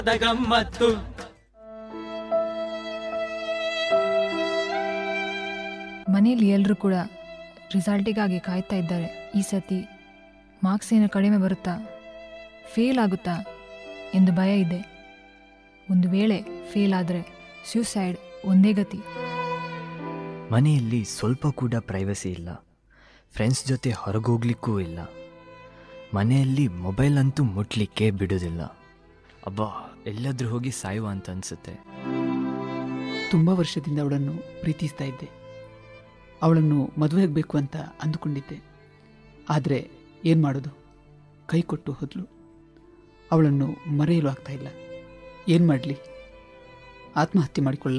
ಗಮ್ಮತ್ತು ಮನೆಯಲ್ಲಿ ಎಲ್ಲರೂ ಕೂಡ ರಿಸಲ್ಟಿಗಾಗಿ ಕಾಯ್ತಾ ಇದ್ದಾರೆ ಈ ಸತಿ ಮಾರ್ಕ್ಸ್ ಏನು ಕಡಿಮೆ ಬರುತ್ತಾ ಫೇಲ್ ಆಗುತ್ತಾ ಎಂದು ಭಯ ಇದೆ ಒಂದು ವೇಳೆ ಫೇಲ್ ಆದರೆ ಸ್ಯೂಸೈಡ್ ಒಂದೇ ಗತಿ ಮನೆಯಲ್ಲಿ ಸ್ವಲ್ಪ ಕೂಡ ಪ್ರೈವಸಿ ಇಲ್ಲ ಫ್ರೆಂಡ್ಸ್ ಜೊತೆ ಹೊರಗೋಗ್ಲಿಕ್ಕೂ ಇಲ್ಲ ಮನೆಯಲ್ಲಿ ಮೊಬೈಲ್ ಅಂತೂ ಮುಟ್ಲಿಕ್ಕೆ ಬಿಡೋದಿಲ್ಲ ಅಬ್ಬಾ ಎಲ್ಲಾದ್ರೂ ಹೋಗಿ ಸಾಯುವ ಅಂತ ಅನ್ಸುತ್ತೆ ತುಂಬ ವರ್ಷದಿಂದ ಅವಳನ್ನು ಪ್ರೀತಿಸ್ತಾ ಇದ್ದೆ ಅವಳನ್ನು ಮದುವೆ ಆಗಬೇಕು ಅಂತ ಅಂದುಕೊಂಡಿದ್ದೆ ಆದರೆ ಏನು ಮಾಡೋದು ಕೈ ಕೊಟ್ಟು ಹೋದ್ಲು ಅವಳನ್ನು ಮರೆಯಲು ಆಗ್ತಾ ಇಲ್ಲ ಏನು ಮಾಡಲಿ ಆತ್ಮಹತ್ಯೆ ಮಾಡಿಕೊಳ್ಳ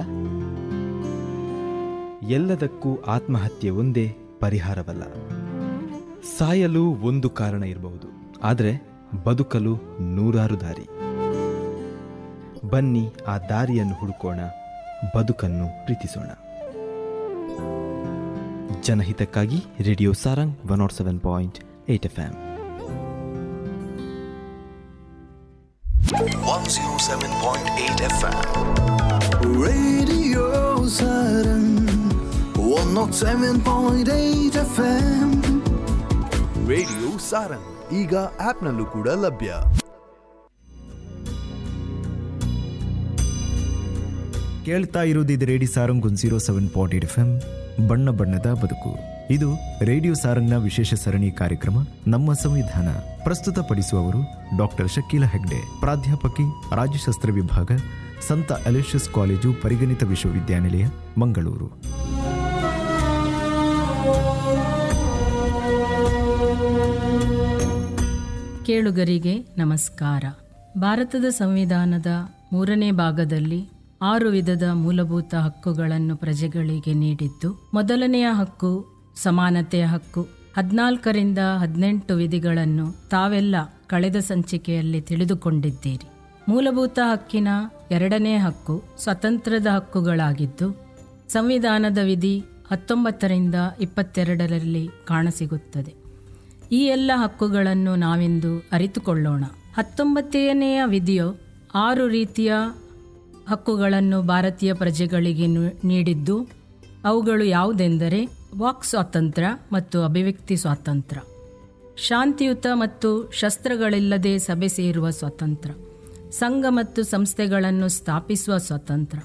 ಎಲ್ಲದಕ್ಕೂ ಆತ್ಮಹತ್ಯೆ ಒಂದೇ ಪರಿಹಾರವಲ್ಲ ಸಾಯಲು ಒಂದು ಕಾರಣ ಇರಬಹುದು ಆದರೆ ಬದುಕಲು ನೂರಾರು ದಾರಿ ಬನ್ನಿ ಆ ದಾರಿಯನ್ನು ಹುಡುಕೋಣ ಬದುಕನ್ನು ಪ್ರೀತಿಸೋಣ ಜನಹಿತಕ್ಕಾಗಿ radio Sarang one nought seven point eight F M 107.8 FM. Radio Saturn. 107.8 FM. Radio Sarang ಈಗ ಆಪ್ನಲ್ಲೂ ಕೂಡ ಲಭ್ಯ ಕೇಳ್ತಾ ಇರುವುದು radio Sarang one zero seven point eight F M ಬಣ್ಣ ಬಣ್ಣದ ಬದುಕು ಇದು ರೇಡಿಯೋ ಸಾರಂಗ್ನ ವಿಶೇಷ ಸರಣಿ ಕಾರ್ಯಕ್ರಮ ನಮ್ಮ ಸಂವಿಧಾನ ಪ್ರಸ್ತುತಪಡಿಸುವವರು ಡಾಕ್ಟರ್ ಶಕೀಲ ಹೆಗ್ಡೆ ಪ್ರಾಧ್ಯಾಪಕಿ ರಾಜ್ಯಶಾಸ್ತ್ರ ವಿಭಾಗ ಸಂತ ಅಲೋಷಿಯಸ್ ಕಾಲೇಜು ಪರಿಗಣಿತ ವಿಶ್ವವಿದ್ಯಾನಿಲಯ ಮಂಗಳೂರು ಕೇಳುಗರಿಗೆ ನಮಸ್ಕಾರ ಭಾರತದ ಸಂವಿಧಾನದ ಮೂರನೇ ಭಾಗದಲ್ಲಿ ಆರು ವಿಧದ ಮೂಲಭೂತ ಹಕ್ಕುಗಳನ್ನು ಪ್ರಜೆಗಳಿಗೆ ನೀಡಿದ್ದು ಮೊದಲನೆಯ ಹಕ್ಕು ಸಮಾನತೆಯ ಹಕ್ಕು ಹದಿನಾಲ್ಕರಿಂದ ಹದಿನೆಂಟು ವಿಧಿಗಳನ್ನು ತಾವೆಲ್ಲ ಕಳೆದ ಸಂಚಿಕೆಯಲ್ಲಿ ತಿಳಿದುಕೊಂಡಿದ್ದೀರಿ ಮೂಲಭೂತ ಹಕ್ಕಿನ ಎರಡನೇ ಹಕ್ಕು ಸ್ವತಂತ್ರದ ಹಕ್ಕುಗಳಾಗಿದ್ದು ಸಂವಿಧಾನದ ವಿಧಿ ಹತ್ತೊಂಬತ್ತರಿಂದ ಇಪ್ಪತ್ತೆರಡರಲ್ಲಿ ಕಾಣಸಿಗುತ್ತದೆ ಈ ಎಲ್ಲ ಹಕ್ಕುಗಳನ್ನು ನಾವಿಂದು ಅರಿತುಕೊಳ್ಳೋಣ ಹತ್ತೊಂಬತ್ತನೆಯ ವಿಧಿಯು ಆರು ರೀತಿಯ ಹಕ್ಕುಗಳನ್ನು ಭಾರತೀಯ ಪ್ರಜೆಗಳಿಗೆ ನು- ನೀಡಿದ್ದು ಅವುಗಳು ಯಾವುದೆಂದರೆ ವಾಕ್ ಸ್ವಾತಂತ್ರ್ಯ ಮತ್ತು ಅಭಿವ್ಯಕ್ತಿ ಸ್ವಾತಂತ್ರ್ಯ ಶಾಂತಿಯುತ ಮತ್ತು ಶಸ್ತ್ರಗಳಿಲ್ಲದೆ ಸಭೆ ಸೇರುವ ಸ್ವಾತಂತ್ರ್ಯ ಸಂಘ ಮತ್ತು ಸಂಸ್ಥೆಗಳನ್ನು ಸ್ಥಾಪಿಸುವ ಸ್ವಾತಂತ್ರ್ಯ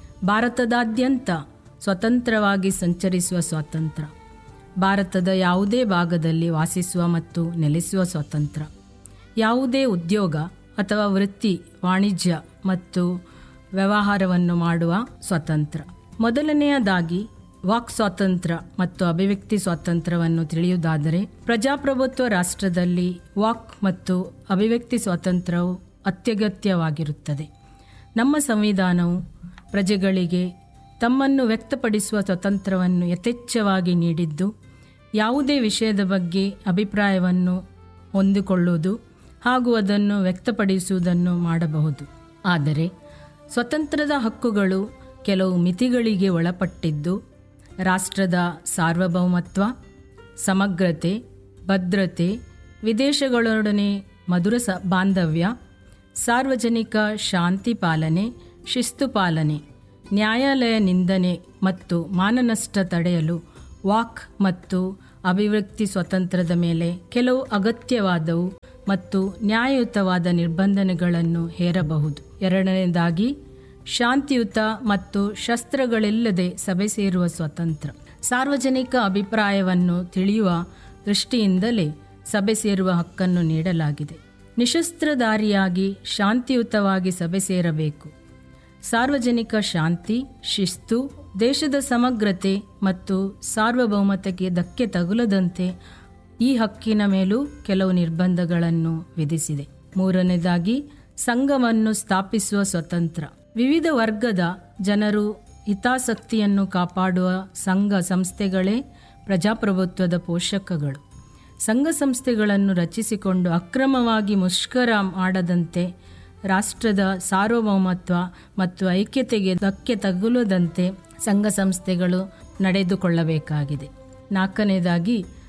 ಭಾರತದಾದ್ಯಂತ ಸ್ವತಂತ್ರವಾಗಿ ಸಂಚರಿಸುವ ಸ್ವಾತಂತ್ರ್ಯ ಭಾರತದ ಯಾವುದೇ ಭಾಗದಲ್ಲಿ ವಾಸಿಸುವ ಮತ್ತು ನೆಲೆಸುವ ಸ್ವಾತಂತ್ರ್ಯ ಯಾವುದೇ ಉದ್ಯೋಗ ಅಥವಾ ವೃತ್ತಿ ವಾಣಿಜ್ಯ ಮತ್ತು ವ್ಯವಹಾರವನ್ನು ಮಾಡುವ ಸ್ವಾತಂತ್ರ್ಯ ಮೊದಲನೆಯದಾಗಿ ವಾಕ್ ಸ್ವಾತಂತ್ರ್ಯ ಮತ್ತು ಅಭಿವ್ಯಕ್ತಿ ಸ್ವಾತಂತ್ರ್ಯವನ್ನು ತಿಳಿಯುವುದಾದರೆ ಪ್ರಜಾಪ್ರಭುತ್ವ ರಾಷ್ಟ್ರದಲ್ಲಿ ವಾಕ್ ಮತ್ತು ಅಭಿವ್ಯಕ್ತಿ ಸ್ವಾತಂತ್ರ್ಯವು ಅತ್ಯಗತ್ಯವಾಗಿರುತ್ತದೆ ನಮ್ಮ ಸಂವಿಧಾನವು ಪ್ರಜೆಗಳಿಗೆ ತಮ್ಮನ್ನು ವ್ಯಕ್ತಪಡಿಸುವ ಸ್ವಾತಂತ್ರ್ಯವನ್ನು ಯಥೇಚ್ಛವಾಗಿ ನೀಡಿದ್ದು ಯಾವುದೇ ವಿಷಯದ ಬಗ್ಗೆ ಅಭಿಪ್ರಾಯವನ್ನು ಹೊಂದಿಕೊಳ್ಳುವುದು ಹಾಗೂ ಅದನ್ನು ವ್ಯಕ್ತಪಡಿಸುವುದನ್ನು ಮಾಡಬಹುದು ಆದರೆ ಸ್ವತಂತ್ರದ ಹಕ್ಕುಗಳು ಕೆಲವು ಮಿತಿಗಳಿಗೆ ಒಳಪಟ್ಟಿದ್ದು ರಾಷ್ಟ್ರದ ಸಾರ್ವಭೌಮತ್ವ ಸಮಗ್ರತೆ ಭದ್ರತೆ ವಿದೇಶಗಳೊಡನೆ ಮಧುರ ಸ ಬಾಂಧವ್ಯ ಸಾರ್ವಜನಿಕ ಶಾಂತಿ ಪಾಲನೆ ಶಿಸ್ತು ಪಾಲನೆ ನ್ಯಾಯಾಲಯ ನಿಂದನೆ ಮತ್ತು ಮಾನನಷ್ಟ ತಡೆಯಲು ವಾಕ್ ಮತ್ತು ಅಭಿವ್ಯಕ್ತಿ ಸ್ವಾತಂತ್ರ್ಯದ ಮೇಲೆ ಕೆಲವು ಅಗತ್ಯವಾದವು ಮತ್ತು ನ್ಯಾಯಯುತವಾದ ನಿರ್ಬಂಧನೆಗಳನ್ನು ಹೇರಬಹುದು ಎರಡನೇದಾಗಿ ಶಾಂತಿಯುತ ಮತ್ತು ಶಸ್ತ್ರಗಳಿಲ್ಲದೆ ಸಭೆ ಸೇರುವ ಸ್ವಾತಂತ್ರ್ಯ ಸಾರ್ವಜನಿಕ ಅಭಿಪ್ರಾಯವನ್ನು ತಿಳಿಯುವ ದೃಷ್ಟಿಯಿಂದಲೇ ಸಭೆ ಸೇರುವ ಹಕ್ಕನ್ನು ನೀಡಲಾಗಿದೆ ನಿಶಸ್ತ್ರಧಾರಿಯಾಗಿ ಶಾಂತಿಯುತವಾಗಿ ಸಭೆ ಸೇರಬೇಕು ಸಾರ್ವಜನಿಕ ಶಾಂತಿ ಶಿಸ್ತು ದೇಶದ ಸಮಗ್ರತೆ ಮತ್ತು ಸಾರ್ವಭೌಮತೆಗೆ ಧಕ್ಕೆ ತಗುಲದಂತೆ ಈ ಹಕ್ಕಿನ ಮೇಲೂ ಕೆಲವು ನಿರ್ಬಂಧಗಳನ್ನು ವಿಧಿಸಿದೆ ಮೂರನೇದಾಗಿ ಸಂಘವನ್ನು ಸ್ಥಾಪಿಸುವ ಸ್ವತಂತ್ರ ವಿವಿಧ ವರ್ಗದ ಜನರು ಹಿತಾಸಕ್ತಿಯನ್ನು ಕಾಪಾಡುವ ಸಂಘ ಸಂಸ್ಥೆಗಳೇ ಪ್ರಜಾಪ್ರಭುತ್ವದ ಪೋಷಕಗಳು ಸಂಘ ಸಂಸ್ಥೆಗಳನ್ನು ರಚಿಸಿಕೊಂಡು ಅಕ್ರಮವಾಗಿ ಮುಷ್ಕರ ಮಾಡದಂತೆ ರಾಷ್ಟ್ರದ ಸಾರ್ವಭೌಮತ್ವ ಮತ್ತು ಐಕ್ಯತೆಗೆ ಧಕ್ಕೆ ತಗುಲದಂತೆ ಸಂಘ ಸಂಸ್ಥೆಗಳು ನಡೆದುಕೊಳ್ಳಬೇಕಾಗಿದೆ ನಾಲ್ಕನೇದಾಗಿ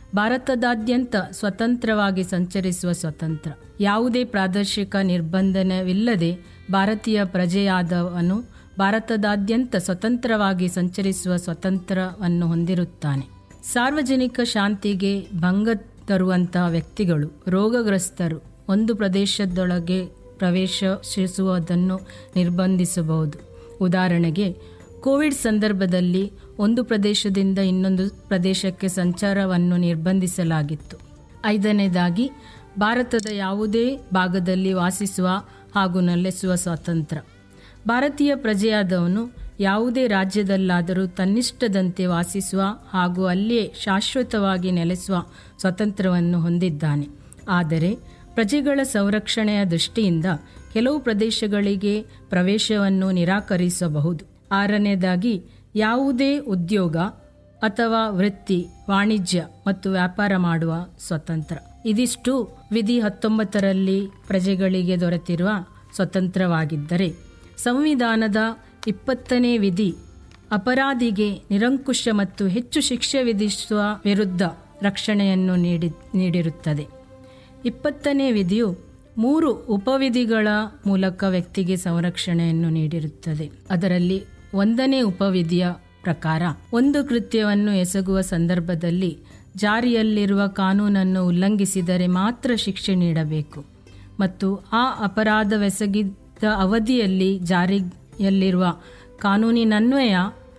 ಭಾರತದಾದ್ಯಂತ ಸ್ವತಂತ್ರವಾಗಿ ಸಂಚರಿಸುವ ಸ್ವತಂತ್ರ ಯಾವುದೇ ಪ್ರಾದೇಶಿಕ ನಿರ್ಬಂಧನವಿಲ್ಲದೆ ಭಾರತೀಯ ಪ್ರಜೆಯಾದವನು ಭಾರತದಾದ್ಯಂತ ಸ್ವತಂತ್ರವಾಗಿ ಸಂಚರಿಸುವ ಸ್ವಾತಂತ್ರ್ಯವನ್ನು ಹೊಂದಿರುತ್ತಾನೆ ಸಾರ್ವಜನಿಕ ಶಾಂತಿಗೆ ಭಂಗ ತರುವಂತಹ ವ್ಯಕ್ತಿಗಳು ರೋಗಗ್ರಸ್ತರು ಒಂದು ಪ್ರದೇಶದೊಳಗೆ ಪ್ರವೇಶಿಸುವುದನ್ನು ನಿರ್ಬಂಧಿಸಬಹುದು ಉದಾಹರಣೆಗೆ ಕೋವಿಡ್ ಸಂದರ್ಭದಲ್ಲಿ ಒಂದು ಪ್ರದೇಶದಿಂದ ಇನ್ನೊಂದು ಪ್ರದೇಶಕ್ಕೆ ಸಂಚಾರವನ್ನು ನಿರ್ಬಂಧಿಸಲಾಗಿತ್ತು ಐದನೇದಾಗಿ ಭಾರತದ ಯಾವುದೇ ಭಾಗದಲ್ಲಿ ವಾಸಿಸುವ ಹಾಗೂ ನೆಲೆಸುವ ಸ್ವಾತಂತ್ರ್ಯ ಭಾರತೀಯ ಪ್ರಜೆಯಾದವನು ಯಾವುದೇ ರಾಜ್ಯದಲ್ಲಾದರೂ ತನ್ನಿಷ್ಟದಂತೆ ವಾಸಿಸುವ ಹಾಗೂ ಅಲ್ಲಿಯೇ ಶಾಶ್ವತವಾಗಿ ನೆಲೆಸುವ ಸ್ವಾತಂತ್ರ್ಯವನ್ನು ಹೊಂದಿದ್ದಾನೆ ಆದರೆ ಪ್ರಜೆಗಳ ಸಂರಕ್ಷಣೆಯ ದೃಷ್ಟಿಯಿಂದ ಕೆಲವು ಪ್ರದೇಶಗಳಿಗೆ ಪ್ರವೇಶವನ್ನು ನಿರಾಕರಿಸಬಹುದು ಆರನೇದಾಗಿ ಯಾವುದೇ ಉದ್ಯೋಗ ಅಥವಾ ವೃತ್ತಿ ವಾಣಿಜ್ಯ ಮತ್ತು ವ್ಯಾಪಾರ ಮಾಡುವ ಸ್ವತಂತ್ರ ಇದಿಷ್ಟು ವಿಧಿ ಹತ್ತೊಂಬತ್ತರಲ್ಲಿ ಪ್ರಜೆಗಳಿಗೆ ದೊರೆತಿರುವ ಸ್ವತಂತ್ರವಾಗಿದ್ದರೆ ಸಂವಿಧಾನದ ಇಪ್ಪತ್ತನೇ ವಿಧಿ ಅಪರಾಧಿಗೆ ನಿರಂಕುಶ ಮತ್ತು ಹೆಚ್ಚು ಶಿಕ್ಷೆ ವಿಧಿಸುವ ವಿರುದ್ಧ ರಕ್ಷಣೆಯನ್ನು ನೀಡಿ ನೀಡಿರುತ್ತದೆ ಇಪ್ಪತ್ತನೇ ವಿಧಿಯು ಮೂರು ಉಪವಿಧಿಗಳ ಮೂಲಕ ವ್ಯಕ್ತಿಗೆ ಸಂರಕ್ಷಣೆಯನ್ನು ನೀಡಿರುತ್ತದೆ ಅದರಲ್ಲಿ ಒಂದನೇ ಉಪವಿಧಿಯ ಪ್ರಕಾರ ಒಂದು ಕೃತ್ಯವನ್ನು ಎಸಗುವ ಸಂದರ್ಭದಲ್ಲಿ ಜಾರಿಯಲ್ಲಿರುವ ಕಾನೂನನ್ನು ಉಲ್ಲಂಘಿಸಿದರೆ ಮಾತ್ರ ಶಿಕ್ಷೆ ನೀಡಬೇಕು ಮತ್ತು ಆ ಅಪರಾಧವೆಸಗಿದ ಅವಧಿಯಲ್ಲಿ ಜಾರಿಯಲ್ಲಿರುವ ಕಾನೂನಿನನ್ವಯ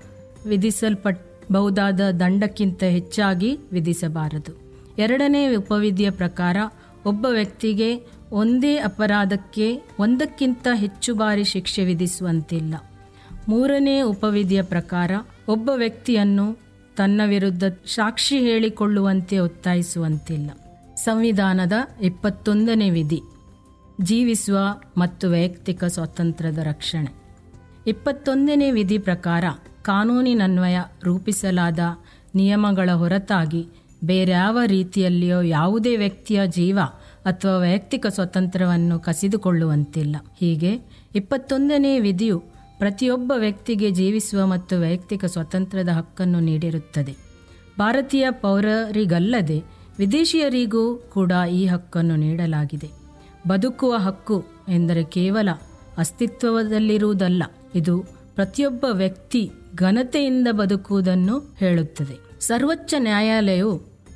ವಿಧಿಸಲ್ಪಟ್ಟಬಹುದಾದ ದಂಡಕ್ಕಿಂತ ಹೆಚ್ಚಾಗಿ ವಿಧಿಸಬಾರದು ಎರಡನೇ ಉಪವಿಧಿಯ ಪ್ರಕಾರ ಒಬ್ಬ ವ್ಯಕ್ತಿಗೆ ಒಂದೇ ಅಪರಾಧಕ್ಕೆ ಒಂದಕ್ಕಿಂತ ಹೆಚ್ಚು ಬಾರಿ ಶಿಕ್ಷೆ ವಿಧಿಸುವಂತಿಲ್ಲ ಮೂರನೇ ಉಪವಿಧಿಯ ಪ್ರಕಾರ ಒಬ್ಬ ವ್ಯಕ್ತಿಯನ್ನು ತನ್ನ ವಿರುದ್ಧ ಸಾಕ್ಷಿ ಹೇಳಿಕೊಳ್ಳುವಂತೆ ಒತ್ತಾಯಿಸುವಂತಿಲ್ಲ ಸಂವಿಧಾನದ ಇಪ್ಪತ್ತೊಂದನೇ ವಿಧಿ ಜೀವಿಸುವ ಮತ್ತು ವೈಯಕ್ತಿಕ ಸ್ವಾತಂತ್ರ್ಯದ ರಕ್ಷಣೆ ಇಪ್ಪತ್ತೊಂದನೇ ವಿಧಿ ಪ್ರಕಾರ ಕಾನೂನಿನನ್ವಯ ರೂಪಿಸಲಾದ ನಿಯಮಗಳ ಹೊರತಾಗಿ ಬೇರ್ಯಾವ ರೀತಿಯಲ್ಲಿಯೋ ಯಾವುದೇ ವ್ಯಕ್ತಿಯ ಜೀವ ಅಥವಾ ವೈಯಕ್ತಿಕ ಸ್ವಾತಂತ್ರ್ಯವನ್ನು ಕಸಿದುಕೊಳ್ಳುವಂತಿಲ್ಲ ಹೀಗೆ ಇಪ್ಪತ್ತೊಂದನೇ ವಿಧಿಯು ಪ್ರತಿಯೊಬ್ಬ ವ್ಯಕ್ತಿಗೆ ಜೀವಿಸುವ ಮತ್ತು ವೈಯಕ್ತಿಕ ಸ್ವಾತಂತ್ರ್ಯದ ಹಕ್ಕನ್ನು ನೀಡಿರುತ್ತದೆ ಭಾರತೀಯ ಪೌರರಿಗಲ್ಲದೆ ವಿದೇಶಿಯರಿಗೂ ಕೂಡ ಈ ಹಕ್ಕನ್ನು ನೀಡಲಾಗಿದೆ ಬದುಕುವ ಹಕ್ಕು ಎಂದರೆ ಕೇವಲ ಅಸ್ತಿತ್ವದಲ್ಲಿರುವುದಲ್ಲ ಇದು ಪ್ರತಿಯೊಬ್ಬ ವ್ಯಕ್ತಿ ಘನತೆಯಿಂದ ಬದುಕುವುದನ್ನು ಹೇಳುತ್ತದೆ ಸರ್ವೋಚ್ಚ ನ್ಯಾಯಾಲಯವು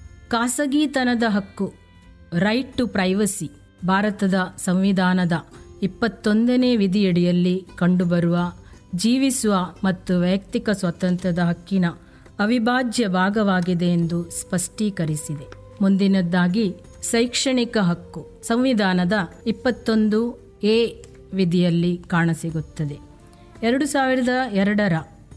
ಖಾಸಗಿತನದ ಹಕ್ಕು ರೈಟ್ ಟು ಪ್ರೈವಸಿ ಭಾರತದ ಸಂವಿಧಾನದ ಇಪ್ಪತ್ತೊಂದನೇ ವಿಧಿಯಡಿಯಲ್ಲಿ ಕಂಡುಬರುವ ಜೀವಿಸುವ ಮತ್ತು ವೈಯಕ್ತಿಕ ಸ್ವಾತಂತ್ರ್ಯದ ಹಕ್ಕಿನ ಅವಿಭಾಜ್ಯ ಭಾಗವಾಗಿದೆ ಎಂದು ಸ್ಪಷ್ಟೀಕರಿಸಿದೆ ಮುಂದಿನದ್ದಾಗಿ ಶೈಕ್ಷಣಿಕ ಹಕ್ಕು ಸಂವಿಧಾನದ ಇಪ್ಪತ್ತೊಂದು ಎ ವಿಧಿಯಲ್ಲಿ ಕಾಣಸಿಗುತ್ತದೆ ಎರಡು ಸಾವಿರದ ಎರಡರ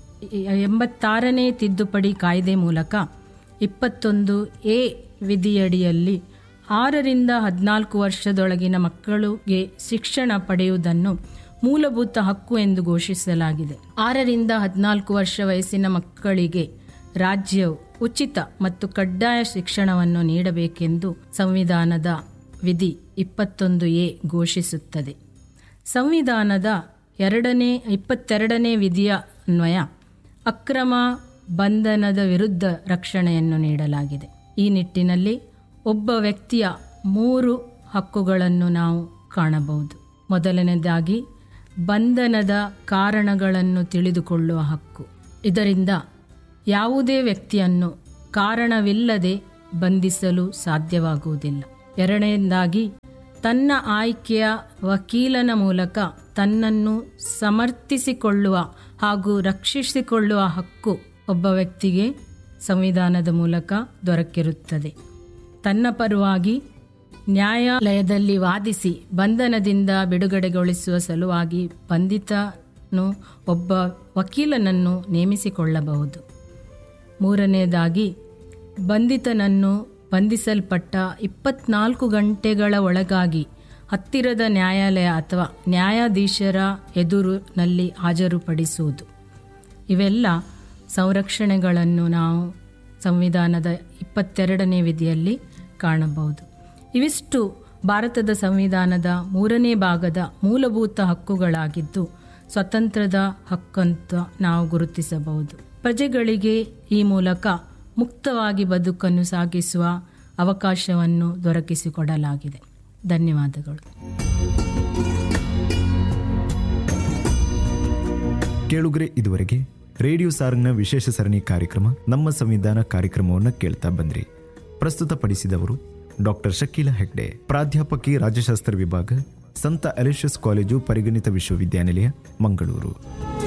ಎಂಬತ್ತಾರನೇ ತಿದ್ದುಪಡಿ ಕಾಯ್ದೆ ಮೂಲಕ ಇಪ್ಪತ್ತೊಂದು ಎ ವಿಧಿಯಡಿಯಲ್ಲಿ ಆರರಿಂದ ಹದಿನಾಲ್ಕು ವರ್ಷದೊಳಗಿನ ಮಕ್ಕಳಿಗೆ ಶಿಕ್ಷಣ ಪಡೆಯುವುದನ್ನು ಮೂಲಭೂತ ಹಕ್ಕು ಎಂದು ಘೋಷಿಸಲಾಗಿದೆ ಆರರಿಂದ ಹದಿನಾಲ್ಕು ವರ್ಷ ವಯಸ್ಸಿನ ಮಕ್ಕಳಿಗೆ ರಾಜ್ಯವು ಉಚಿತ ಮತ್ತು ಕಡ್ಡಾಯ ಶಿಕ್ಷಣವನ್ನು ನೀಡಬೇಕೆಂದು ಸಂವಿಧಾನದ ವಿಧಿ ಇಪ್ಪತ್ತೊಂದು ಎ ಘೋಷಿಸುತ್ತದೆ ಸಂವಿಧಾನದ ಎರಡನೇ ಇಪ್ಪತ್ತೆರಡನೇ ವಿಧಿಯ ಅನ್ವಯ ಅಕ್ರಮ ಬಂಧನದ ವಿರುದ್ಧ ರಕ್ಷಣೆಯನ್ನು ನೀಡಲಾಗಿದೆ ಈ ನಿಟ್ಟಿನಲ್ಲಿ ಒಬ್ಬ ವ್ಯಕ್ತಿಯ ಮೂರು ಹಕ್ಕುಗಳನ್ನು ನಾವು ಕಾಣಬಹುದು ಮೊದಲನೇದಾಗಿ ಬಂಧನದ ಕಾರಣಗಳನ್ನು ತಿಳಿದುಕೊಳ್ಳುವ ಹಕ್ಕು ಇದರಿಂದ ಯಾವುದೇ ವ್ಯಕ್ತಿಯನ್ನು ಕಾರಣವಿಲ್ಲದೆ ಬಂಧಿಸಲು ಸಾಧ್ಯವಾಗುವುದಿಲ್ಲ ಎರಡನೇದಾಗಿ ತನ್ನ ಆಯ್ಕೆಯ ವಕೀಲನ ಮೂಲಕ ತನ್ನನ್ನು ಸಮರ್ಥಿಸಿಕೊಳ್ಳುವ ಹಾಗೂ ರಕ್ಷಿಸಿಕೊಳ್ಳುವ ಹಕ್ಕು ಒಬ್ಬ ವ್ಯಕ್ತಿಗೆ ಸಂವಿಧಾನದ ಮೂಲಕ ದೊರಕಿರುತ್ತದೆ ತನ್ನ ಪರವಾಗಿ ನ್ಯಾಯಾಲಯದಲ್ಲಿ ವಾದಿಸಿ ಬಂಧನದಿಂದ ಬಿಡುಗಡೆಗೊಳಿಸುವ ಸಲುವಾಗಿ ಬಂಧಿತನು ಒಬ್ಬ ವಕೀಲನನ್ನು ನೇಮಿಸಿಕೊಳ್ಳಬಹುದು ಮೂರನೆಯದಾಗಿ ಬಂಧಿತನನ್ನು ಬಂಧಿಸಲ್ಪಟ್ಟ ಇಪ್ಪತ್ನಾಲ್ಕು ಗಂಟೆಗಳ ಒಳಗಾಗಿ ಹತ್ತಿರದ ನ್ಯಾಯಾಲಯ ಅಥವಾ ನ್ಯಾಯಾಧೀಶರ ಎದುರಿನಲ್ಲಿ ಹಾಜರುಪಡಿಸುವುದು ಇವೆಲ್ಲ ಸಂರಕ್ಷಣೆಗಳನ್ನು ನಾವು ಸಂವಿಧಾನದ ಇಪ್ಪತ್ತೆರಡನೇ ವಿಧಿಯಲ್ಲಿ ಕಾಣಬಹುದು ಇವಿಷ್ಟು ಭಾರತದ ಸಂವಿಧಾನದ ಮೂರನೇ ಭಾಗದ ಮೂಲಭೂತ ಹಕ್ಕುಗಳಾಗಿದ್ದು ಸ್ವತಂತ್ರದ ಹಕ್ಕಂತ ನಾವು ಗುರುತಿಸಬಹುದು ಪ್ರಜೆಗಳಿಗೆ ಈ ಮೂಲಕ ಮುಕ್ತವಾಗಿ ಬದುಕನ್ನು ಸಾಗಿಸುವ ಅವಕಾಶವನ್ನು ದೊರಕಿಸಿಕೊಡಲಾಗಿದೆ ಧನ್ಯವಾದಗಳು ಕೇಳುಗರೆ ಇದುವರೆಗೆ ರೇಡಿಯೋ ಸಾರಂಗ್ನ ವಿಶೇಷ ಸರಣಿ ಕಾರ್ಯಕ್ರಮ ನಮ್ಮ ಸಂವಿಧಾನ ಕಾರ್ಯಕ್ರಮವನ್ನು ಕೇಳ್ತಾ ಬಂದ್ರಿ ಪ್ರಸ್ತುತಪಡಿಸಿದವರು ಡಾಕ್ಟರ್ ಶಕೀಲ ಹೆಗ್ಡೆ ಪ್ರಾಧ್ಯಾಪಕಿ ರಾಜ್ಯಶಾಸ್ತ್ರ ವಿಭಾಗ ಸಂತ ಅಲಿಷಸ್ ಕಾಲೇಜು ಪರಿಗಣಿತ ವಿಶ್ವವಿದ್ಯಾನಿಲಯ ಮಂಗಳೂರು